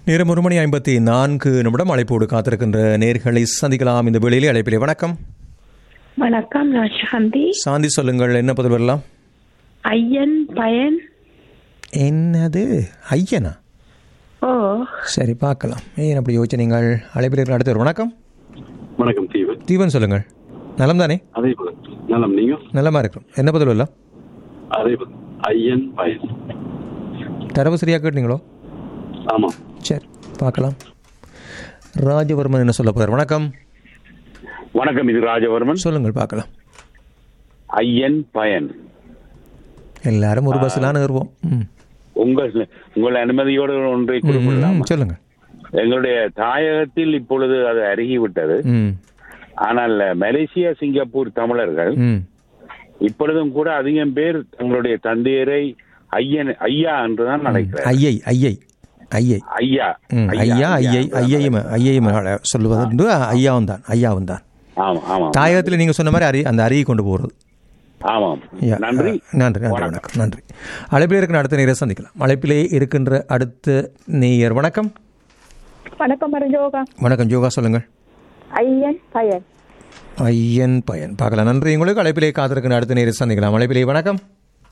நேரம் ஒரு மணி ஐம்பத்தி நான்கு நிமிடம் அழைப்போடு காத்திருக்கின்ற நேர்களை சந்திக்கலாம் இந்த வேளையிலே அழைப்பிலே வணக்கம் வணக்கம் நான் சாந்தி சாந்தி சொல்லுங்கள் என்ன பதில் வரலாம் ஐயன் பயன் என்னது ஐயனா ஓ சரி பார்க்கலாம் ஏன் அப்படி யோசிச்சு நீங்கள் அழைப்பில் இருக்கிற அடுத்தவர் வணக்கம் வணக்கம் தீவன் தீபன் சொல்லுங்கள் நலம் தானே அதே போல நலம் நீங்க நலமா இருக்கிறோம் என்ன பதில் வரலாம் அதே போல ஐயன் பயன் தரவு சரியாக கேட்டீங்களோ ஆமாம் சரி பார்க்கலாம் ராஜவர்மன் என்ன சொல்ல போறார் வணக்கம் வணக்கம் இது ராஜவர்மன் சொல்லுங்கள் பார்க்கலாம் ஐயன் பயன் எல்லாரும் ஒரு பஸ்ஸிலான வருவோம் ம் உங்கள் உங்கள் அனுமதியோடு ஒன்றை ம், குறிப்பிடலாம் ம், சொல்லுங்க எங்களுடைய தாயகத்தில் இப்பொழுது அது அருகிவிட்டது ம் ஆனால் மலேசியா சிங்கப்பூர் தமிழர்கள் ம் இப்பொழுதும் கூட அதிகம் பேர் தங்களுடைய தந்தையரை ஐயன் ஐயா என்றுதான் நினைக்கிறார் ஐயை ஐயை ஐயை ஐயா ம், ஐயா ஐயை ஐயையும் ஐயையும் சொல்லுவது வந்து ஐயாவும் தான் ஐயாவும் தான் ஆமா ஆமாம் தாயகத்தில் நீங்கள் சொன்ன மாதிரி அரி அந்த அரியை கொண்டு போகிறது ஆமாம் யா, நன்றி அஹ், நன்றி நன்றி வணக்கம் நன்றி அழைப்பிலே இருக்கிற அடுத்த நேரை சந்திக்கலாம் அழைப்பிலே இருக்கின்ற அடுத்த நேயர் வணக்கம் வணக்கம் மரஜோகா வணக்கம் ஜோகா சொல்லுங்கள் ஐயன் பயன் ஐயன் பயன் பார்க்கலாம் நன்றி உங்களுக்கு அழைப்பிலே காத்திருக்கிற அடுத்த நேரை சந்திக்கலாம் அழைப்பிலே வணக்கம்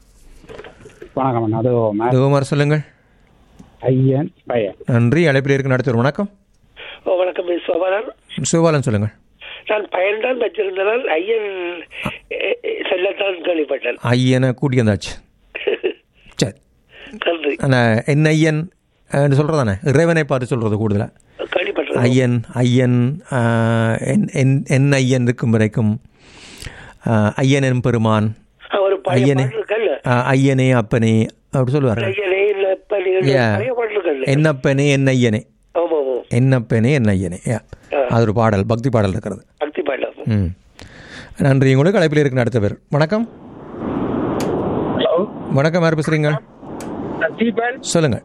வணக்கம் அண்ணா. அது மே- தேவமார் சொல்லுங்கள் ஐயன் பையன் நன்றி அழைப்பிலே இருக்கிற அடுத்த வணக்கம் ஓ வணக்கம் மிஸ் சோபரன் சிவபாலன் சொல்லுங்கள் நான் பயன்தான் வச்சிருந்தனால் ஐயன் எ, எ, சொல்லத்தான் கேள்விப்பட்டேன் ஐயனை கூட்டி வந்தாச்சு சரி நன்றி ஆனால் என் ஐயன் என்று சொல்கிறதானே இறைவனை பார்த்து சொல்கிறது கூடுதலாக கேள்விப்பட்டேன் ஐயன் ஐயன் ஆஹ், என்- என்- என் ஐயன் இருக்கும் வரைக்கும் ஆஹ், ஐயன் என் பெருமான் ஆ, ஒரு பழைய ஐயனே பாட்டு இருக்கல்ல ஆஹ், ஐயனே அப்பனே அப்படி சொல்லுவார்கள் ஐயனே இல்ல பள்ளிகள் Yeah. பழைய பாட்டு இருக்கல்ல என்னப்பனே என் ஐயனே ஆமா ஆமா என்னப்பனே என் ஐயனே Yeah. அது ஒரு பாடல் பக்தி பாடல் இருக்கிறது பக்தி பாடலாம் ம் நன்றி உங்களுக்கு அழைப்பில் இருக்கிற அடுத்த பேர் வணக்கம் வணக்கம் யார் பேசுறீங்க தீபன் சொல்லுங்க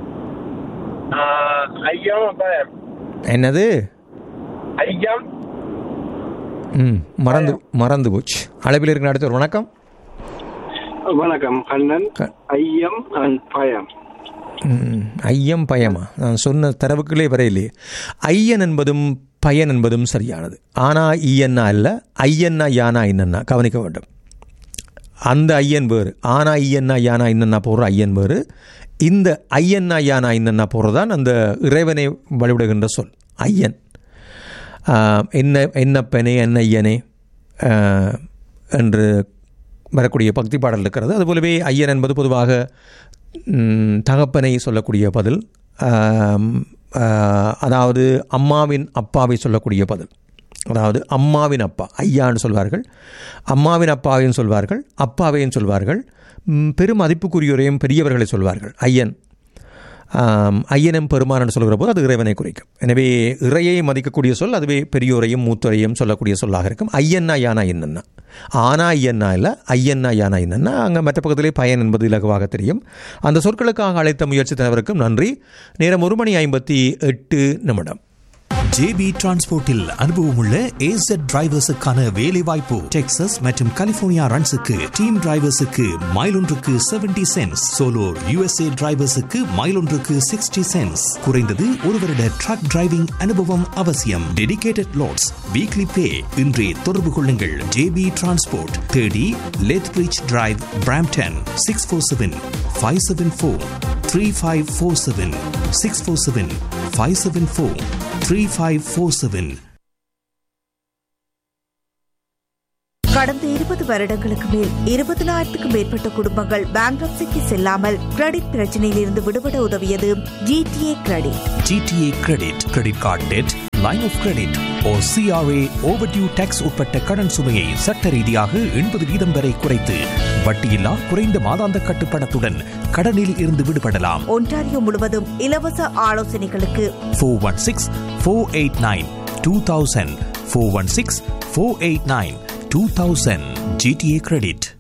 ஐயம் பயன் என்னது ஐயம் ம் மறந்து மறந்து போச்சு அழைப்பில் இருக்கிற அடுத்த பேர் வணக்கம் வணக்கம் கண்ணன் க- ஐயம் அண்ட் பயம் ம், ஐயம் பயமா நான் சொன்ன தரவுகளே வரையிலே ஐயன் என்பதும் பயன் என்பதும் சரியானது ஆனா ஈயன்னா அல்ல ஐயன்னா யானா இன்னன்னா கவனிக்க வேண்டும் அந்த ஐயன் வேறு ஆனா ஈயன்னா யானா இன்னன்னா போடுற ஐயன் வேறு இந்த ஐயன்னா யானா இன்னன்னா போடுறதான் அந்த இறைவனை வழிபடுகின்ற சொல் ஐயன் ஆஹ், என்ன என்னப்பனே என்ன ஐயனே ஆஹ், என்று வரக்கூடிய பக்தி பாடல் இருக்கிறது அதுபோலவே ஐயன் என்பது பொதுவாக ம், தகப்பனை சொல்லக்கூடிய பதில் ஆம், ஆஹ், அதாவது அம்மாவின் அப்பாவை சொல்லக்கூடிய பதில் அதாவது அம்மாவின் அப்பா ஐயான்னு சொல்வார்கள் அம்மாவின் அப்பாவையும் சொல்வார்கள் அப்பாவையும் சொல்வார்கள் ம், பெரும் மதிப்புக்குரியோரையும் பெரியவர்களை சொல்வார்கள் ஐயன் ஆம், ஐயனம் பெருமான் என்று சொல்கிற போது அது இறைவனை குறிக்கும் எனவே இறையை மதிக்கக்கூடிய சொல் அதுவே பெரியோரையும் மூத்தோரையும் சொல்லக்கூடிய சொல்லாக இருக்கும் ஐயன்னா யானா என்னன்னா ஆனா ஐயன்னா இல்லை ஐயன்னா யானா என்னன்னா அங்கே மற்ற பக்கத்திலே பயன் என்பது இலகுவாக தெரியும் அந்த சொற்களுக்காக அழைத்த முயற்சி தனவருக்கும் நன்றி நேரம் ஒரு மணி ஐம்பத்தி எட்டு நிமிடம் ஜேபி டிரான்ஸ்போர்ட்டில் அனுபவமுள்ள AZ டிரைவர்ஸுக்கான வேலை வாய்ப்பு டெக்சஸ் மற்றும் கலிபோர்னியா ரன்ஸுக்கு டீம் டிரைவர்ஸுக்கு மைல் ஒன்றுக்கு செவன்டி சென்ஸ் சோலோ USA டிரைவர்ஸுக்கு மைல் ஒன்றுக்கு சிக்ஸ்டி சென்ஸ் குறைந்தது ஒரு வருட ட்ரக் டிரைவிங் அனுபவம் அவசியம் டெடிகேட்டட் லோட்ஸ் வீக்லி பே இன்றே தொடர்பு கொள்ளுங்கள் ஜேபி டிரான்ஸ்போர்ட் தேடி Lethbridge drive Brampton six four seven five seven four three five four seven six four seven five seven four three five four seven கடந்த இருபது வருடங்களுக்கு மேல் இருபதினாயிரத்துக்கும் மேற்பட்ட குடும்பங்கள் பேங்க்ரப்சிக்கு செல்லாமல் கிரெடிட் பிரச்சனையில் இருந்து விடுபட உதவியது GTA credit GTA credit credit card debt line of credit O CRA overdue tax உட்பட்ட கடன் சுமையை சட்ட ரீதியாக எண்பது வீதம் வரை குறைத்து வட்டியில்லா குறைந்த மாதாந்த கட்டுப்பணத்துடன் கடனில் இருந்து விடுபடலாம் ஒன்டாரியோ முழுவதும் இலவச ஆலோசனைகளுக்கு four one six four eight nine two thousand four one six four eight nine two thousand GTA credit